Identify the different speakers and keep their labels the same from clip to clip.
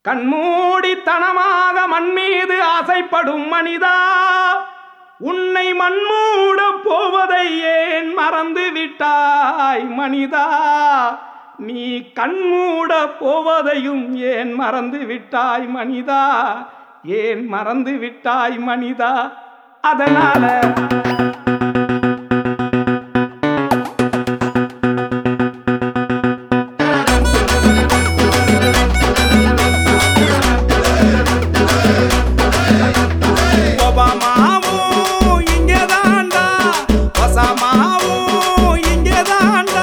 Speaker 1: கண்மூடித்தனமாக மண் மீது ஆசைப்படும் மனிதா உன்னை மண்மூட போவதை ஏன் மறந்து விட்டாய் மனிதா நீ கண்மூட போவதையும் ஏன் மறந்து விட்டாய் மனிதா ஏன் மறந்து விட்டாய் மனிதா அதனால ஒபாமாவும் இங்கேதான்டா ஒசாமாவும் இங்கேதான்டா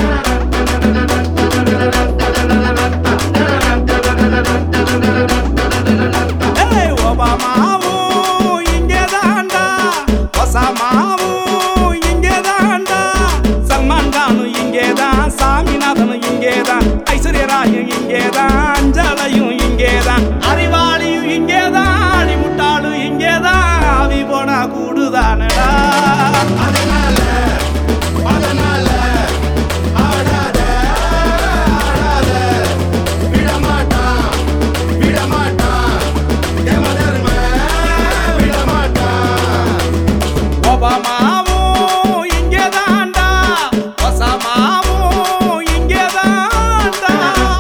Speaker 1: ஏய், ஒபாமாவும் இங்கேதான்டா ஒசாமாவும் இங்கேதான்டா சல்மான் கானும் இங்கேதான் சாமிநாதனும் இங்கேதான் ஐஸ்வர்யராயும் இங்கேதான் அஞ்சலையும் இங்கேதான் அறிவாளியும் இங்கேதான் அடி முட்டாளும் இங்கேதான் ஆவி போனா கூடுதானடா
Speaker 2: அதனால அதனால ஆடாத ஆடாத விடமாட்டான் விடமாட்டான் யமதர்ம விடமாட்டான்
Speaker 1: ஒபாமாவும் இங்கேதான்டா ஒசாமாவும் இங்கேதான்டா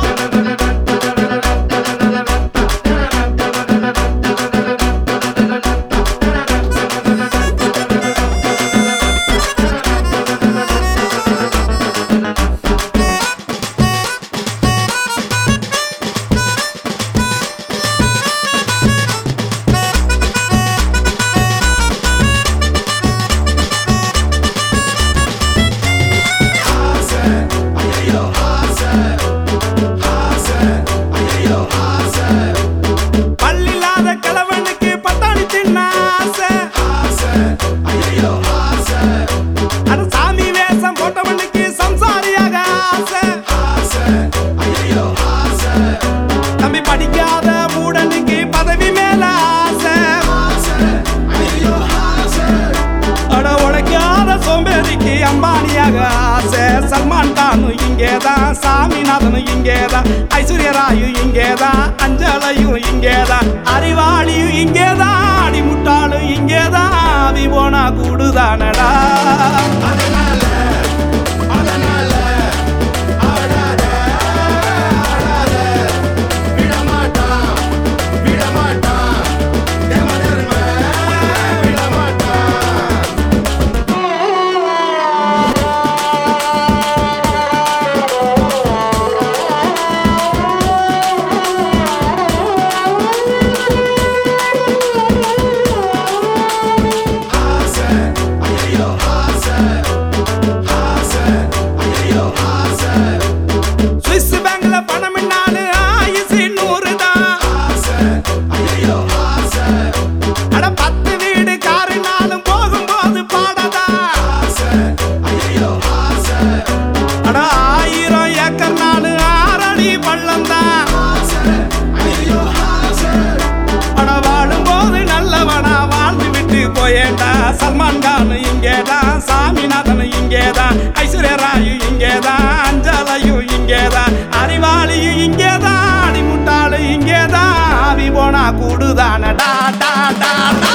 Speaker 2: ஆசை ஐயோ ஆசை ஆசை ஐயோ ஆசை
Speaker 1: பல்லில்லாத கிழவனுக்கு பட்டாணி தின்ன ஆசை
Speaker 2: ஆசை ஐயோ ஆசை
Speaker 1: அட சாமி வேஷம் போட்டவனுக்கு சம்சாரியாக ஆசை
Speaker 2: ஆசை ஐயோ ஆசை
Speaker 1: தம்பி படிக்காத மூடனுக்கு பதவி மேல ஆசை
Speaker 2: ஆசை ஐயோ ஆசை
Speaker 1: அட உழைக்காத சோம்பேறிக்கு அம்பானியாக ஆசை சல்மான் கானும் இங்கேதான் சாமிநாதனும் இங்கேதான் ஐஸ்வர்யராயும் இங்கேதான் அஞ்சலையும் இங்கேதான் அறிவாளியும் இங்கேதான் அடி முட்டாளும் இங்கேதான் ஆவி போனா கூடுதானடா
Speaker 2: அதனால அதனால ஆடாத ஆடாத விடமாட்டான் விடமாட்டான் யமதர்ம விடமாட்டான் ஆசை ஐயோ ஆசை ஆசை ஐயோ ஆசை
Speaker 1: சுவிஸ் பேங்க்ல பணம் என்னாலு ஆயுசு நூறு தான்
Speaker 2: ஆசை ஐயோ ஆசை
Speaker 1: அட பத்து வீடு காருனாலும் போகும்போது பாடதா
Speaker 2: ஆசை ஐயோ ஆசை
Speaker 1: அட ஆயிரம் ஏக்கர் நாலு ஆறடி பள்ளம் தான்
Speaker 2: ஆசை ஐயோ ஆசை
Speaker 1: அட வாழும்போது நல்லவனா வாழ்ந்து விட்டு போயேண்டா சல்மான் கான் இங்கேதான் சாமிநாதன் இங்கேதான் ஐஸ்வர்யராயு இங்கேதான் அஞ்சலையும் இங்கேதான் அறிவாளியும் இங்கேதான் அடி முட்டாளு இங்கேதான் ஆவி போனா கூடுதானடா டா டா டா